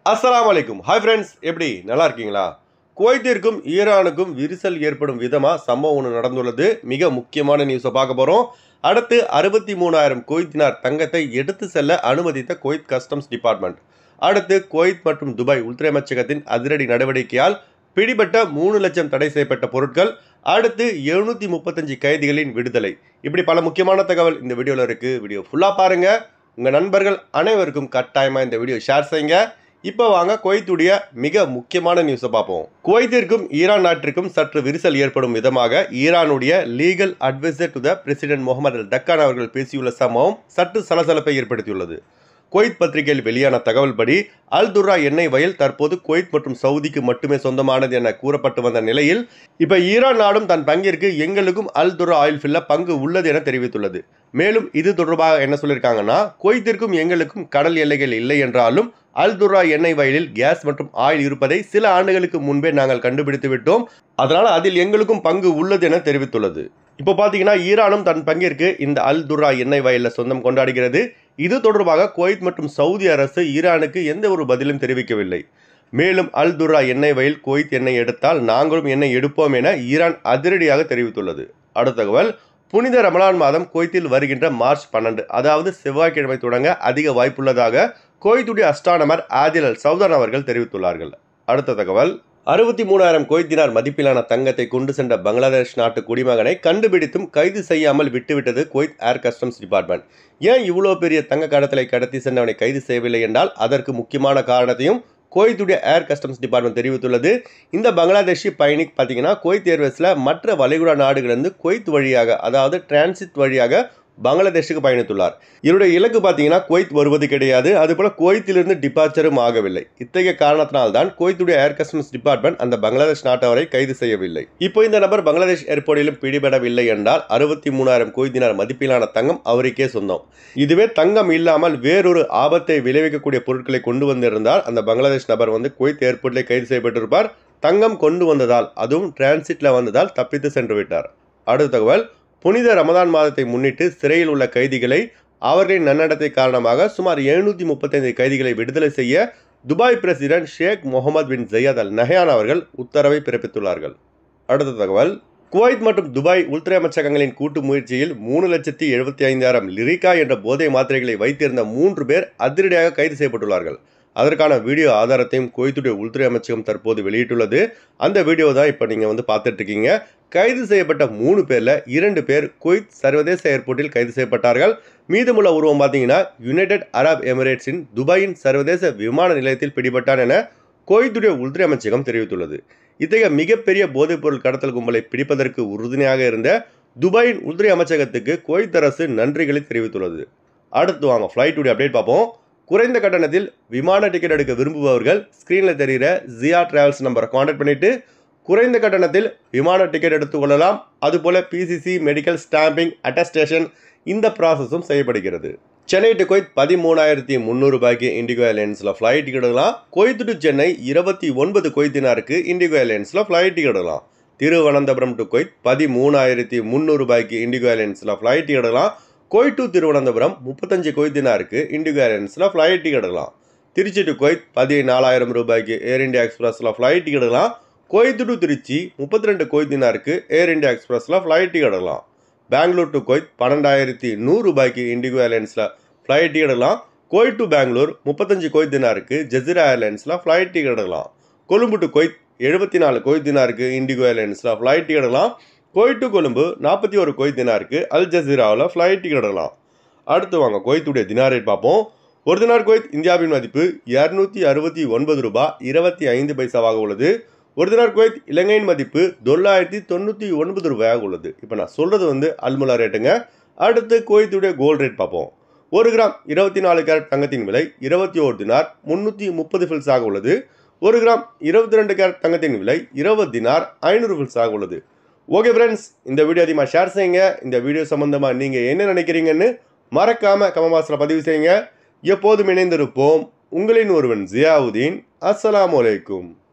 அஸ்ஸலாமு அலைக்கும் hi friends எப்படி நல்லா இருக்கீங்களா குவைத்திற்கும் ஈரானுக்கும் விரிசல் ஏற்படும் விதமாக சம்பவம் ஒன்று நடந்துள்ளது மிக முக்கியமான நியூஸை பார்க்க போகிறோம் அடுத்து அறுபத்தி மூணாயிரம் குவைத்தினார் தங்கத்தை எடுத்து செல்ல அனுமதித்த குவைத் கஸ்டம்ஸ் டிபார்ட்மெண்ட் அடுத்து குவைத் மற்றும் துபாய் உள்துறை அமைச்சகத்தின் அதிரடி நடவடிக்கையால் பிடிபட்ட மூணு லட்சம் தடை செய்யப்பட்ட பொருட்கள் அடுத்து எழுநூற்றி முப்பத்தஞ்சு கைதிகளின் விடுதலை இப்படி பல முக்கியமான தகவல் இந்த வீடியோவில் இருக்குது வீடியோ ஃபுல்லாக பாருங்கள் உங்கள் நண்பர்கள் அனைவருக்கும் கட்டாயமாக இந்த வீடியோ ஷேர் செய்யுங்க இப்போ வாங்க குவைத்துடைய மிக முக்கியமான நியூஸை பார்ப்போம் குவைத்திற்கும் ஈரான் நாட்டிற்கும் சற்று விரிசல் ஏற்படும் விதமாக ஈரானுடைய legal adviser to the president Mohammed Al டக்கான் அவர்கள் பேசியுள்ள சம்பவம் சற்று சலசலப்பை ஏற்படுத்தியுள்ளது குவைத் பத்திரிகையில் வெளியான தகவல் படி அல் துர்ரா எண்ணெய் வயல் தற்போது குவைத் மற்றும் சவுதிக்கு மட்டுமே சொந்தமானது என கூறப்பட்டு வந்த நிலையில் இப்போ ஈரான் நாடும் தன் பங்கிற்கு எங்களுக்கும் அல் துர்ரா ஆயில் ஃபில்ல பங்கு உள்ளது என தெரிவித்துள்ளது மேலும் இது தொடர்பாக என்ன சொல்லியிருக்காங்கன்னா குவைத்திற்கும் எங்களுக்கும் கடல் எல்லைகள் இல்லை என்றாலும் அல் துர்ரா எண்ணெய் வயலில் கேஸ் மற்றும் ஆயில் இருப்பதை சில ஆண்டுகளுக்கு முன்பே நாங்கள் கண்டுபிடித்து விட்டோம் அதனால் அதில் எங்களுக்கும் பங்கு உள்ளது என தெரிவித்துள்ளது இப்போ பார்த்தீங்கன்னா ஈரானும் தன் பங்கிற்கு இந்த அல் துர்ரா எண்ணெய் வயலில் சொந்தம் கொண்டாடுகிறது இது தொடர்பாக குவைத் மற்றும் சவுதி அரசு ஈரானுக்கு எந்த ஒரு பதிலும் தெரிவிக்கவில்லை மேலும் அல் துர்ரா எண்ணெய் வயல் குவைத் எண்ணெய் எடுத்தால் நாங்களும் எண்ணெய் எடுப்போம் என ஈரான் அதிரடியாக தெரிவித்துள்ளது அடுத்த தகவல் புனித ரமலான் மாதம் குவைத்தில் வருகின்ற மார்ச் பன்னெண்டு அதாவது செவ்வாய்க்கிழமை தொடங்க அதிக வாய்ப்புள்ளதாக குவைத்துடைய அஸ்டானமர் ஆதில் அல் சவுதான் அவர்கள் தெரிவித்துள்ளார்கள் அடுத்த தகவல் அறுபத்தி மூணாயிரம் கோய்தினார் மதிப்பிலான தங்கத்தை கொண்டு சென்ற பங்களாதேஷ் நாட்டு குடிமகனை கண்டுபிடித்தும் கைது செய்யாமல் விட்டுவிட்டது குவைத் ஏர் கஸ்டம்ஸ் டிபார்ட்மெண்ட் ஏன் இவ்வளோ பெரிய தங்க கடத்தலை கடத்தி சென்றவனை கைது செய்யவில்லை என்றால் அதற்கு முக்கியமான காரணத்தையும் குவைத்துடைய ஏர் கஸ்டம்ஸ் டிபார்ட்மெண்ட் தெரிவித்துள்ளது இந்த பங்களாதேஷி பயணி பார்த்தீங்கன்னா குவைத் ஏர்வேஸில் மற்ற வளைகுடா நாடுகளிலிருந்து குவைத் வழியாக அதாவது டிரான்சிட் வழியாக பங்களாதேஷுக்கு பயணித்துள்ளார் இவருடைய இலக்கு பார்த்தீங்கன்னா குவைத் வருவது கிடையாது அதுபோல குவைத்திலிருந்து டிபார்ச்சரும் ஆகவில்லை இத்தகைய காரணத்தினால்தான் குவைத்துடைய ஏர் கஸ்டம்ஸ் டிபார்ட்மெண்ட் அந்த பங்களாதேஷ் நாட்டவரை கைது செய்யவில்லை இப்போ இந்த நபர் பங்களாதேஷ் ஏர்போர்ட்டிலும் பிடிபடவில்லை என்றால் அறுபத்தி மூணாயிரம் குவைத்தினார் மதிப்பிலான தங்கம் அவருக்கே சொந்தம் இதுவே தங்கம் இல்லாமல் வேறொரு ஆபத்தை விளைவிக்கக்கூடிய பொருட்களை கொண்டு வந்திருந்தால் அந்த பங்களாதேஷ் நபர் வந்து குவைத் ஏர்போர்ட்டிலே கைது செய்யப்பட்டிருப்பார் தங்கம் கொண்டு வந்ததால் அதுவும் டிரான்சிட்ல வந்ததால் தப்பித்து சென்று விட்டார் அடுத்த தகவல் புனித ரமதான் மாதத்தை முன்னிட்டு சிறையில் உள்ள கைதிகளை அவர்களின் நன்னடத்தை காரணமாக சுமார் எழுநூற்றி முப்பத்தைந்து கைதிகளை விடுதலை செய்ய Dubai president Sheikh Mohammed bin Zayed Al Nahyan அவர்கள் உத்தரவை பிறப்பித்துள்ளார்கள் அடுத்த தகவல் குவைத் மற்றும் துபாய் உள்துறை அமைச்சகங்களின் கூட்டு முயற்சியில் மூணு லட்சத்தி எழுபத்தி ஐந்தாயிரம் லிரிகா என்ற போதை மாத்திரைகளை வைத்திருந்த மூன்று பேர் அதிரடியாக கைது செய்யப்பட்டுள்ளார்கள் அதற்கான வீடியோ ஆதாரத்தையும் குவைத்துடைய உள்துறை அமைச்சகம் தற்போது வெளியிட்டுள்ளது அந்த வீடியோ தான் இப்போ நீங்கள் வந்து பார்த்துட்டு இருக்கீங்க கைது செய்யப்பட்ட மூணு பேரில் இரண்டு பேர் குவைத் சர்வதேச ஏர்போர்ட்டில் கைது செய்யப்பட்டார்கள் மீதமுள்ள உருவம் பார்த்தீங்கன்னா யுனைடெட் அரப் எமிரேட்ஸின் துபாயின் சர்வதேச விமான நிலையத்தில் பிடிபட்டான் என குவைத்துடைய உள்துறை அமைச்சகம் தெரிவித்துள்ளது இத்தகைய மிகப்பெரிய போதைப்பொருள் கடத்தல் கும்பலை பிடிப்பதற்கு உறுதுணையாக இருந்த துபாயின் உள்துறை அமைச்சகத்துக்கு குவைத் அரசு நன்றிகளை தெரிவித்துள்ளது அடுத்து வாங்க ஃப்ளைட்டுடைய அப்டேட் பார்ப்போம் குறைந்த கட்டணத்தில் விமான டிக்கெட் எடுக்க விரும்புபவர்கள் ஸ்க்ரீனில் தெரிகிற ஜியா டிராவல்ஸ் நம்பரை காண்டாக்ட் பண்ணிவிட்டு குறைந்த கட்டணத்தில் விமான டிக்கெட் எடுத்துக்கொள்ளலாம் அதுபோல் பிசிசி மெடிக்கல் ஸ்டாம்பிங் அட்டஸ்டேஷன் இந்த ப்ராசஸும் செய்யப்படுகிறது சென்னை டு குவைத் பதிமூணாயிரத்தி முந்நூறு ரூபாய்க்கு இண்டிகோ ஏர்லைன்ஸில் ஃப்ளைட் டிக்கெட் எடுக்கலாம் குவைத் டு சென்னை இருபத்தி ஒன்பது குவைத்தினாருக்கு இண்டிகோ ஏர்லைன்ஸில் ஃப்ளைட் டிக்கெட் எடுக்கலாம் திருவனந்தபுரம் டு குவைத் பதிமூணாயிரத்தி முந்நூறு ரூபாய்க்கு இண்டிகோ ஏர்லைன்ஸில் ஃப்ளைட் டிக்கெட் எடுக்கலாம் குவைத் டு திருவனந்தபுரம் முப்பத்தஞ்சு குவைத்தினாருக்கு இண்டிகோ ஏர்லைன்ஸில் ஃப்ளைட் டிக்கெட் எடுக்கலாம் திருச்சி டு குவைத் பதினாலாயிரம் ரூபாய்க்கு ஏர் இந்தியா எக்ஸ்பிரஸில் ஃப்ளைட் டிக்கெட் எடுக்கலாம் குவைத் டு திருச்சி முப்பத்தி ரெண்டு குவைத்தினாருக்கு ஏர் இந்தியா எக்ஸ்பிரஸில் ஃப்ளைட் டிக்கெட் எடுக்கலாம் பெங்களூர் டு குவைத் பன்னெண்டாயிரத்தி நூறு ரூபாய்க்கு இண்டிகோ ஏர்லைன்ஸில் ஃப்ளைட் டிக்கெட் எடுக்கலாம் குவைத் டு பெங்களூர் முப்பத்தஞ்சு குவைத்தினாருக்கு ஜெசிரா ஏர்லைன்ஸில் ஃப்ளைட் டிக்கெட் எடுக்கலாம் கொழும்பு டு குவைத் எழுபத்தி நாலு குவைத்தினாருக்கு இண்டிகோ ஏர்லைன்ஸில் ஃப்ளைட் டிக்கெட் எடுக்கலாம் குவைத் டு கொழும்பு நாற்பத்தி ஒரு குவைத் தினாருக்கு அல் ஜசீராவில் ஃப்ளைட் டிக்கெட் எடுக்கலாம் அடுத்து வாங்க குவைத்துடைய தினார் ரேட் பார்ப்போம் ஒரு தினார் குவைத் இந்தியாவின் மதிப்பு இரநூத்தி அறுபத்தி ஒன்பது ரூபாய் இருபத்தி ஐந்து பைசாவாக உள்ளது ஒரு தினார் குவைத் இலங்கையின் மதிப்பு தொள்ளாயிரத்தி தொண்ணூற்றி ஒன்பது ரூபாயாக உள்ளது இப்போ நான் சொல்கிறது வந்து அல்முலா ரேட்டுங்க அடுத்து குவைத்துடைய கோல்டு ரேட் பார்ப்போம் ஒரு கிராம் இருபத்தி நாலு கேரட் தங்கத்தின் விலை இருபத்தி ஒரு தினார் முந்நூற்றி முப்பது ஃபில்ஸாக உள்ளது ஒரு கிராம் இருபத்தி ரெண்டு கேரட் தங்கத்தின் விலை இருபது தினார் ஐநூறு ஃபில்ஸாக உள்ளது ஓகே ஃப்ரெண்ட்ஸ் இந்த வீடியோ அதிகமாக ஷேர் செய்யுங்க இந்த வீடியோ சம்மந்தமாக நீங்கள் என்ன நினைக்கிறீங்கன்னு மறக்காமல் கமமாஸில் பதிவு செய்யுங்க எப்போதும் இணைந்திருப்போம் உங்களின் ஒருவன் ஜியாவுதீன் அஸ்ஸலாமு அலைக்கும்